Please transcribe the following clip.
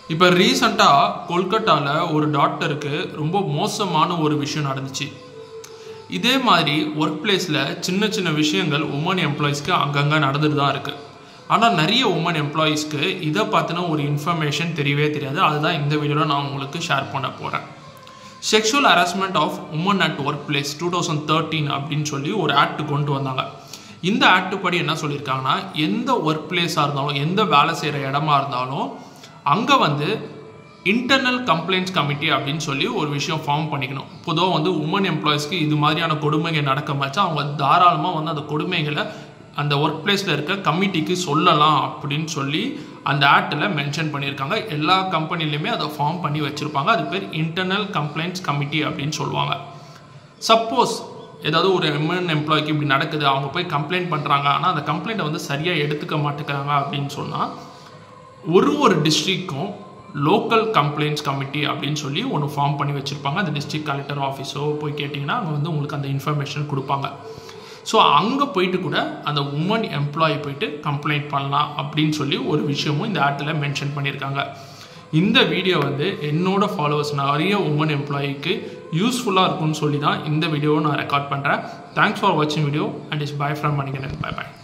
இப்போ ரீசண்டாக கொல்கட்டாவில் ஒரு டாக்டருக்கு ரொம்ப மோசமான ஒரு விஷயம் நடந்துச்சு இதே மாதிரி ஒர்க் பிளேஸில் சின்ன சின்ன விஷயங்கள் உமன் எம்ப்ளாயீஸ்க்கு அங்கங்கே நடந்துட்டு தான் இருக்குது ஆனால் நிறைய உமன் எம்ப்ளாயீஸ்க்கு இதை பார்த்தின ஒரு இன்ஃபர்மேஷன் தெரியவே தெரியாது அதுதான் இந்த வீடியோவில் நான் உங்களுக்கு ஷேர் பண்ண போகிறேன் sexual harassment of women at work place two thousand thirteen அப்படின்னு சொல்லி ஒரு ஆக்ட் கொண்டு வந்தாங்க இந்த ஆக்ட் படி என்ன சொல்லியிருக்காங்கன்னா எந்த ஒர்க் பிளேஸாக இருந்தாலும் எந்த வேலை செய்கிற இடமா இருந்தாலும் அங்கே வந்து இன்டர்னல் கம்ப்ளைண்ட்ஸ் கமிட்டி அப்படின்னு சொல்லி ஒரு விஷயம் ஃபார்ம் பண்ணிக்கணும் பொதுவாக வந்து உமன் எம்ப்ளாயீஸ்க்கு இது மாதிரியான கொடுமைகள் நடக்க மாச்சா அவங்க தாராளமாக வந்து அந்த கொடுமைகளை அந்த ஒர்க் பிளேஸில் இருக்க கமிட்டிக்கு சொல்லலாம் அப்படின்னு சொல்லி அந்த ஆக்டில் மென்ஷன் பண்ணியிருக்காங்க எல்லா கம்பெனிலையுமே அதை ஃபார்ம் பண்ணி வச்சுருப்பாங்க அது பேர் இன்டர்னல் கம்ப்ளைண்ட்ஸ் கமிட்டி அப்படின்னு சொல்லுவாங்க சப்போஸ் ஏதாவது ஒரு எம்என் எம்ப்ளாய்க்கு இப்படி நடக்குது அவங்க போய் கம்ப்ளைண்ட் பண்ணுறாங்க ஆனால் அந்த கம்ப்ளைண்ட்டை வந்து சரியாக எடுத்துக்க மாட்டேங்கிறாங்க அப்படின்னு சொன்னால் ஒரு ஒரு டிஸ்ட்ரிக்ட்க்கும் லோக்கல் கம்ப்ளைண்ட்ஸ் கமிட்டி அப்படின்னு சொல்லி ஒன்று ஃபார்ம் பண்ணி வச்சுருப்பாங்க அந்த டிஸ்ட்ரிக்ட் கலெக்டர் ஆஃபீஸோ போய் கேட்டிங்கன்னா அங்கே வந்து உங்களுக்கு அந்த இன்ஃபர்மேஷன் கொடுப்பாங்க ஸோ அங்கே போயிட்டு கூட அந்த உமன் எம்ப்ளாயி போயிட்டு கம்ப்ளைண்ட் பண்ணலாம் அப்படின்னு சொல்லி ஒரு விஷயமும் இந்த ஆட்டில் மென்ஷன் பண்ணியிருக்காங்க இந்த வீடியோ வந்து என்னோட ஃபாலோவர்ஸ் நிறைய உமன் எம்ப்ளாயிக்கு யூஸ்ஃபுல்லாக இருக்கும்னு சொல்லி தான் இந்த வீடியோவை நான் ரெக்கார்ட் பண்ணுறேன் தேங்க்ஸ் ஃபார் வாட்சிங் video and is bye from Manikandan bye by